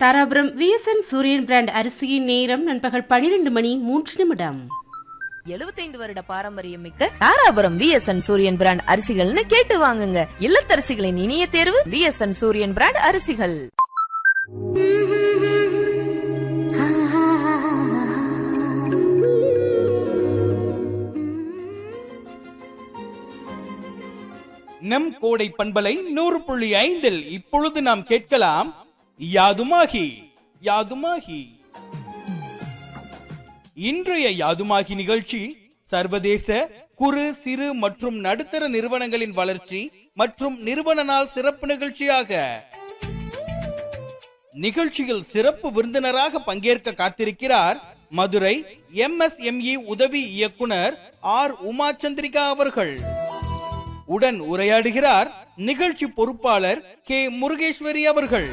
Dharapuram VSN Sooriyan brand அரிசியின் நேரம் நண்பகல் பனிரெண்டு மணி மூன்று நிமிடம் 75 வருட பாரம்பரியம் மிக்க தாராபுரம் விஎஸ்என் சூரியன் பிராண்ட் அரிசிகள்னு கேட்டு வாங்குங்க இல்லத்தரசிகளின் இனிய தேர்வு விஎஸ்என் சூரியன் பிராண்ட் அரிசிகள் நம் கோடை பண்பலை நூறு புள்ளி ஐந்தில் இப்பொழுது நாம் கேட்கலாம் யாதுமாகி யாதுமாகி இன்றைய யாதுமாகி நிகழ்ச்சி சர்வதேச குறு சிறு மற்றும் நடுத்தர நிறுவனங்களின் வளர்ச்சி மற்றும் நிறுவன நாள் சிறப்பு நிகழ்ச்சியாக நிகழ்ச்சியில் சிறப்பு விருந்தினராக பங்கேற்க காத்திருக்கிறார் மதுரை எம்எஸ்எம்இ உதவி இயக்குனர் ஆர் உமா சந்திரிகா அவர்கள் உடன் உரையாடுகிறார் நிகழ்ச்சி பொறுப்பாளர் கே முருகேஸ்வரி அவர்கள்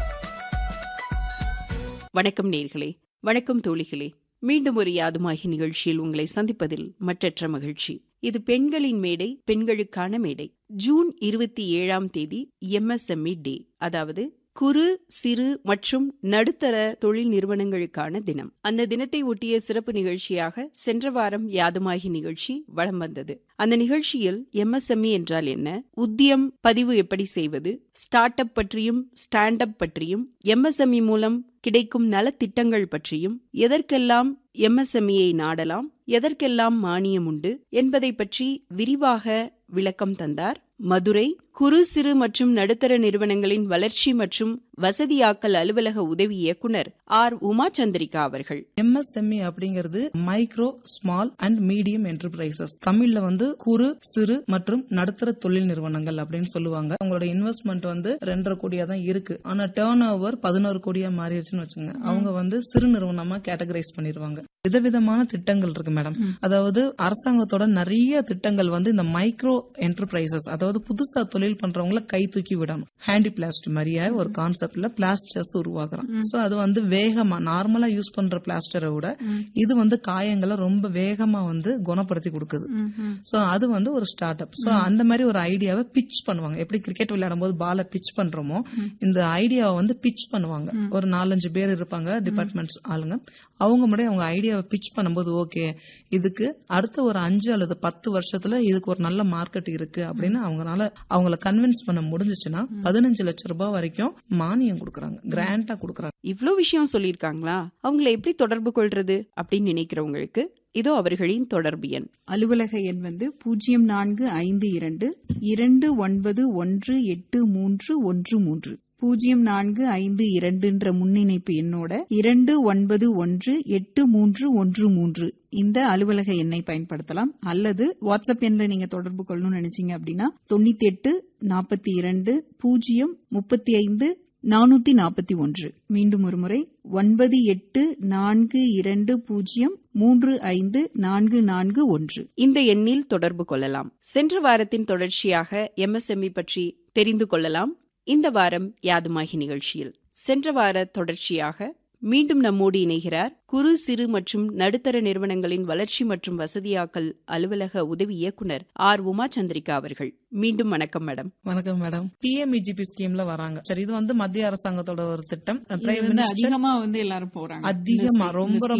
வணக்கம் நேர்களே வணக்கம் தோழிகளே மீண்டும் ஒரு யாதுமாகி நிகழ்ச்சியில் உங்களை சந்திப்பதில் மற்றற்ற மகிழ்ச்சி இது பெண்களின் மேடை பெண்களுக்கான மேடை ஜூன் இருபத்தி ஏழாம் தேதி எம்எஸ்எம்இ டே அதாவது குறு சிறு மற்றும் நடுத்தர தொழில் நிறுவனங்களுக்கான தினம் அந்த தினத்தை ஒட்டிய சிறப்பு நிகழ்ச்சியாக சென்ற வாரம் யாதுமாகி நிகழ்ச்சி வலம் வந்தது அந்த நிகழ்ச்சியில் எம்எஸ்எம்இ என்றால் என்ன உத்தியம் பதிவு எப்படி செய்வது ஸ்டார்ட் அப் பற்றியும் ஸ்டாண்ட் அப் பற்றியும் எம்எஸ்எம்இ மூலம் கிடைக்கும் நலத்திட்டங்கள் பற்றியும் எதற்கெல்லாம் எம்எஸ்எம்இயை நாடலாம் எதற்கெல்லாம் மானியம் உண்டு என்பதை பற்றி விரிவாக விளக்கம் தந்தார் மதுரை குறு சிறு மற்றும் நடுத்தர நிறுவனங்களின் வளர்ச்சி மற்றும் வசதியாக்கல் அலுவலக உதவி இயக்குனர் ஆர் உமா சந்திரிகா அவர்கள் எம்எஸ்எம்இ அப்படிங்கிறது micro small and medium enterprises தமிழ்ல வந்து குறு சிறு மற்றும் நடுத்தர தொழில் நிறுவனங்கள் அப்படின்னு சொல்லுவாங்க அவங்களோட இன்வெஸ்ட்மெண்ட் வந்து ரெண்டரை கோடியா தான் இருக்கு ஆனா டேர்ன் ஓவர் பதினோரு கோடியா மாறிடுச்சுன்னு வச்சுங்க அவங்க வந்து சிறு நிறுவனமா கேட்டகரைஸ் பண்ணிருவாங்க விதவிதமான திட்டங்கள் இருக்கு மேடம் அதாவது அரசாங்கத்தோட நிறைய திட்டங்கள் வந்து இந்த மைக்ரோ என்டர்பிரைசஸ் அதாவது புதுசா தொழில் பண்றவங்கள கை தூக்கி விடணும் ஹேண்டி பிளாஸ்ட் மாதிரியே ஒரு கான்செப்ட்ல பிளாஸ்டர்ஸ் உருவாக்குறோம் சோ அது வந்து வேகமா நார்மலா யூஸ் பண்ற பிளாஸ்டரை விட இது வந்து காயங்களை ரொம்ப வேகமா வந்து குணப்படுத்தி கொடுக்குது சோ அது வந்து ஒரு ஸ்டார்ட் அப் சோ அந்த மாதிரி ஒரு ஐடியாவை பிச் பண்ணுவாங்க எப்படி கிரிக்கெட் விளையாடும் போது பால பிச் பண்றோமோ இந்த ஐடியாவை வந்து பிச் பண்ணுவாங்க ஒரு நாலஞ்சு பேர் இருப்பாங்க டிபார்ட்மெண்ட்ஸ் ஆளுங்க அவங்க முன்னாடி அவங்க ஐடியாவை பிச் பண்ணும்போது ஓகே இதுக்கு அடுத்த ஒரு அஞ்சு அல்லது பத்து வருஷத்துல இதுக்கு ஒரு நல்ல மார்க்கெட் இருக்கு அப்படின்னு அவங்களால அவங்கள கன்வின்ஸ் பண்ண முடிஞ்சுச்சுன்னா பதினஞ்சு லட்சம் ரூபாய் வரைக்கும் மானியம் கொடுக்கறாங்க கிராண்டா கொடுக்கறாங்க இவ்ளோ விஷயம் சொல்லியிருக்காங்களா அவங்கள எப்படி தொடர்பு கொள்றது அப்படின்னு நினைக்கிறவங்களுக்கு இதோ அவர்களின் தொடர்பு எண் அலுவலக எண் வந்து பூஜ்ஜியம் நான்கு ஐந்து இரண்டு இரண்டு ஒன்பது ஒன்று எட்டு மூன்று ஒன்று மூன்று பூஜ்ஜியம் நான்கு ஐந்து இரண்டுன்ற முன்னிணைப்பு எண்ணோட இரண்டு ஒன்பது ஒன்று எட்டு மூன்று ஒன்று மூன்று இந்த அலுவலக எண்ணை பயன்படுத்தலாம் அல்லது வாட்ஸ்அப் எண்ல நீங்க தொடர்பு கொள்ளணும்னு நினைச்சீங்க அப்படின்னா தொண்ணூத்தி எட்டு நாற்பத்தி இரண்டு பூஜ்ஜியம் முப்பத்தி ஐந்து நானூத்தி நாற்பத்தி ஒன்று மீண்டும் ஒரு முறை ஒன்பது எட்டு நான்கு இரண்டு பூஜ்ஜியம் மூன்று ஐந்து நான்கு நான்கு ஒன்று இந்த எண்ணில் தொடர்பு கொள்ளலாம் சென்ற வாரத்தின் தொடர்ச்சியாக எம்எஸ்எம்இ பற்றி தெரிந்து கொள்ளலாம் இந்த வாரம் யாதுமாகி நிகழ்ச்சியில் சென்ற வார தொடர்ச்சியாக மீண்டும் நம்மோடு இணைகிறார் குறு சிறு மற்றும் நடுத்தர நிறுவனங்களின் வளர்ச்சி மற்றும் வசதியாக்கல் அலுவலக உதவி இயக்குனர் ஆர் உமா சந்திரிகா அவர்கள் மீண்டும் வணக்கம் மேடம் வணக்கம் மேடம் பிஎம்இஜிபி ஸ்கீம்ல வராங்க சரி இது வந்து மத்திய அரசாங்கத்தோட ஒரு திட்டம் இது Prime வந்து Minister அதிகமா வந்து எல்லாரும் போறாங்க அதிகமா இந்த ரொம்ப scheme